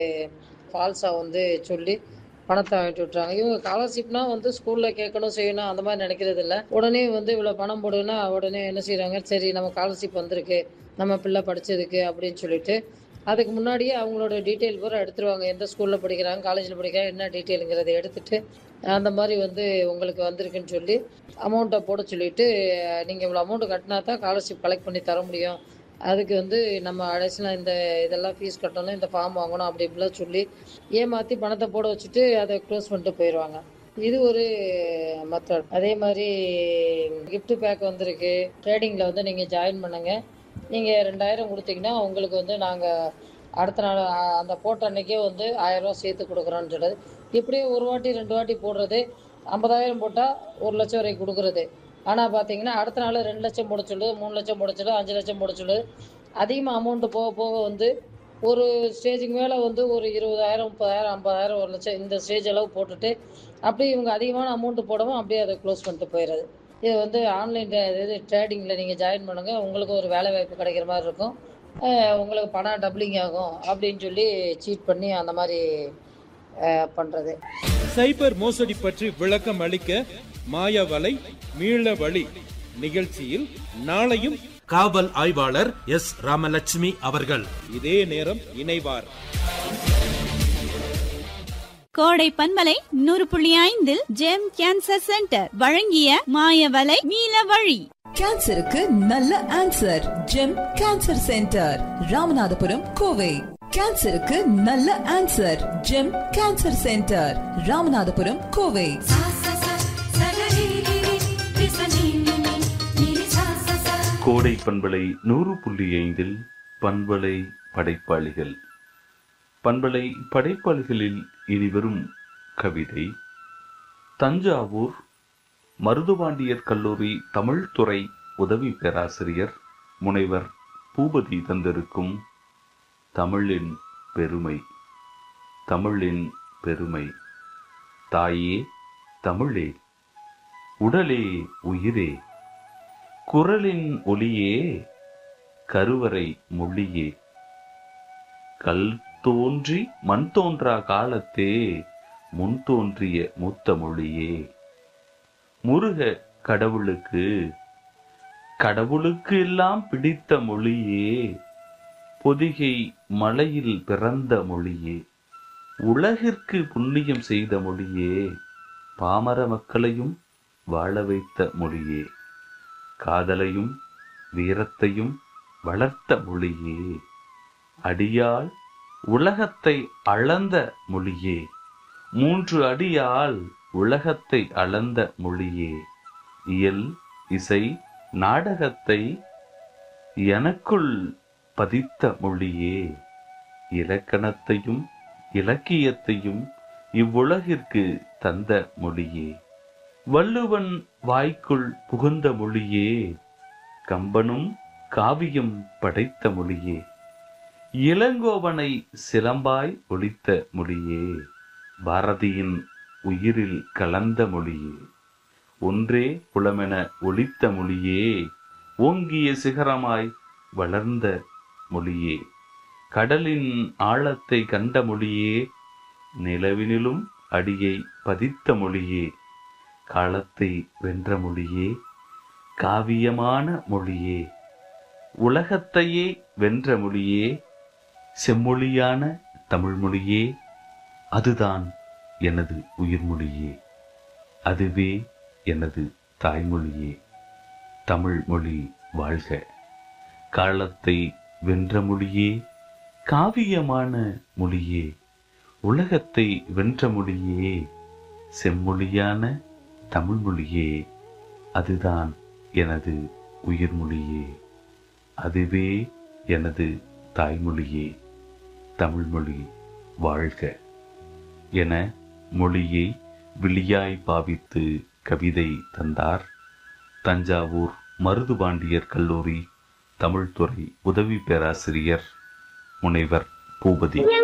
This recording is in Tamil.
ஃபால்ஸாக வந்து சொல்லி பணத்தை வாங்கிட்டு விட்றாங்க இவங்க ஸ்காலர்ஷிப்னா வந்து ஸ்கூலில் கேட்கணும் செய்யணும் அந்த மாதிரி நினைக்கிறது இல்லை உடனே வந்து இவ்வளோ பணம் போடுன்னா உடனே என்ன செய்கிறாங்க சரி நம்ம ஸ்காலர்ஷிப் வந்திருக்கு நம்ம பிள்ளை படித்ததுக்கு அப்படின்னு சொல்லிட்டு அதுக்கு முன்னாடியே அவங்களோட டீட்டெயில் பூரா எடுத்துருவாங்க எந்த ஸ்கூலில் படிக்கிறாங்க காலேஜில் படிக்கிறாங்க என்ன டீட்டெயிலுங்கிறத எடுத்துட்டு அந்த மாதிரி வந்து உங்களுக்கு வந்திருக்குன்னு சொல்லி அமௌண்ட்டை போட சொல்லிட்டு நீங்கள் இவ்வளோ அமௌண்ட்டு கட்டினா தான் ஸ்காலர்ஷிப் கலெக்ட் பண்ணி தர முடியும் அதுக்கு வந்து நம்ம அடிஷனலாக இந்த இதெல்லாம் ஃபீஸ் கட்டணும் இந்த ஃபார்ம் வாங்கணும் அப்படி இப்படிலாம் சொல்லி ஏமாற்றி பணத்தை போட வச்சுட்டு அதை க்ளோஸ் பண்ணிட்டு போயிடுவாங்க இது ஒரு மெத்தட் அதே மாதிரி gift பேக் வந்திருக்கு ட்ரேடிங்கில் வந்து நீங்கள் ஜாயின் பண்ணுங்கள் நீங்கள் ரெண்டாயிரம் கொடுத்தீங்கன்னா உங்களுக்கு வந்து நாங்கள் அடுத்த நாள் அ- அந்த போட்ட அன்னைக்கே வந்து ஆயிரரூவா சேர்த்து கொடுக்குறோன்னு சொல்லுது இப்படியே ஒரு வாட்டி ரெண்டு வாட்டி போடுறது ஐம்பதாயிரம் போட்டால் ஒரு லட்சம் வரைக்கும் கொடுக்குறது ஆனால் பார்த்தீங்கன்னா அடுத்த நாள் ரெண்டு லட்சம் போட சொல்லுது மூணு லட்சம் போட சொல்லுது அஞ்சு லட்சம் போட சொல்லுது அதிகமாக அமௌண்ட்டு போக போக வந்து ஒரு ஸ்டேஜுக்கு மேலே வந்து ஒரு இருபதாயிரம் முப்பதாயிரம் ஐம்பதாயிரம் ஒரு லட்சம் இந்த ஸ்டேஜ் அளவு போட்டுட்டு அப்படியே இவங்க அதிகமான அமௌண்ட்டு போடவும் அப்படியே அதை க்ளோஸ் பண்ணிட்டு போயிடுறது இது வந்து ஆன்லைன் இது ட்ரேடிங்கில் நீங்கள் ஜாயின் பண்ணுங்கள் உங்களுக்கு ஒரு வேலை வாய்ப்பு கிடைக்கிற மாதிரி இருக்கும் அஹ் உங்களுக்கு பணம் டபுளிங் ஆகும் அப்படின்னு சொல்லி சீட் பண்ணி அந்த மாதிரி பண்ணுறது சைபர் மோசடி பற்றி விளக்கம் அளிக்க மாயவலை மீள வழி நிகழ்ச்சியில் நாளையும் காவல் ஆய்வாளர் எஸ் ராமலட்சுமி அவர்கள் இதே நேரம் இணைவார் கோடை பண்பலை நூறு புள்ளி ஐந்தில் ஜெம் கேன்சர் சென்டர் வழங்கிய மாயவலை மீள வழி கேன்சருக்கு நல்ல answer GEM cancer centre Ramanathapuram Kovai கேன்சருக்கு நல்ல answer GEM cancer centre Ramanathapuram Kovai सा सा सा सगरिगिरि विसनिनिनि निरि सा सा सा கோடை பண்பலை நூறு புள்ளி ஐந்தில் பண்பலை படைப்பாளிகள் பண்பலை படைப்பாளிகளில் இனிவரும் கவிதை தஞ்சாவூர் மருதுபாண்டியர் கல்லூரி தமிழ்துறை உதவி பேராசிரியர் முனைவர் பூபதி தந்திருக்கும் தமிழின் பெருமை தமிழின் பெருமை தாயே தமிழே உடலே உயிரே குரலின் ஒளியே கருவறை மொழியே கல் தோன்றி மண் தோன்றா காலத்தே முன் தோன்றிய மூத்த மொழியே முருக கடவுளுக்கு கடவுளுக்கு எல்லாம் பிடித்த மொழியே பொதிகை மலையில் பிறந்த மொழியே உலகிற்கு புண்ணியம் செய்த மொழியே பாமர மக்களையும் வாழ வைத்த மொழியே காதலையும் வீரத்தையும் வளர்த்த மொழியே அடியால் உலகத்தை அளந்த மொழியே மூன்று அடியால் உலகத்தை அளந்த மொழியே இயல் இசை நாடகத்தை எனக்குள் பதித்த மொழியே இலக்கணத்தையும் இலக்கியத்தையும் இவ்வுலகிற்கு தந்த மொழியே வள்ளுவன் வாய்க்குள் புகுந்த மொழியே கம்பனும் காவியம் படைத்த மொழியே இளங்கோவனை சிலம்பாய் ஒலித்த மொழியே பாரதியின் உயிரில் கலந்த மொழியே ஒன்றே புலமென ஒலித்த மொழியே ஓங்கிய சிகரமாய் வளர்ந்த மொழியே கடலின் ஆழத்தை கண்ட மொழியே நிலவினிலும் அடியை பதித்த மொழியே காலத்தை வென்ற மொழியே காவியமான மொழியே உலகத்தையே வென்ற மொழியே செம்மொழியான தமிழ் மொழியே அதுதான் எனது உயிர்மொழியே அதுவே எனது தாய்மொழியே தமிழ் மொழி வாழ்க காலத்தை வென்ற மொழியே காவியமான மொழியே உலகத்தை வென்ற மொழியே செம்மொழியான தமிழ் மொழியே அதுதான் எனது உயிர்மொழியே அதுவே எனது தாய்மொழியே தமிழ்மொழி வாழ்க என மொழியை விழியாய் பாவித்து கவிதை தந்தார் தஞ்சாவூர் மருதுபாண்டியர் கல்லூரி தமிழ்துறை உதவி பேராசிரியர் முனைவர் பூபதி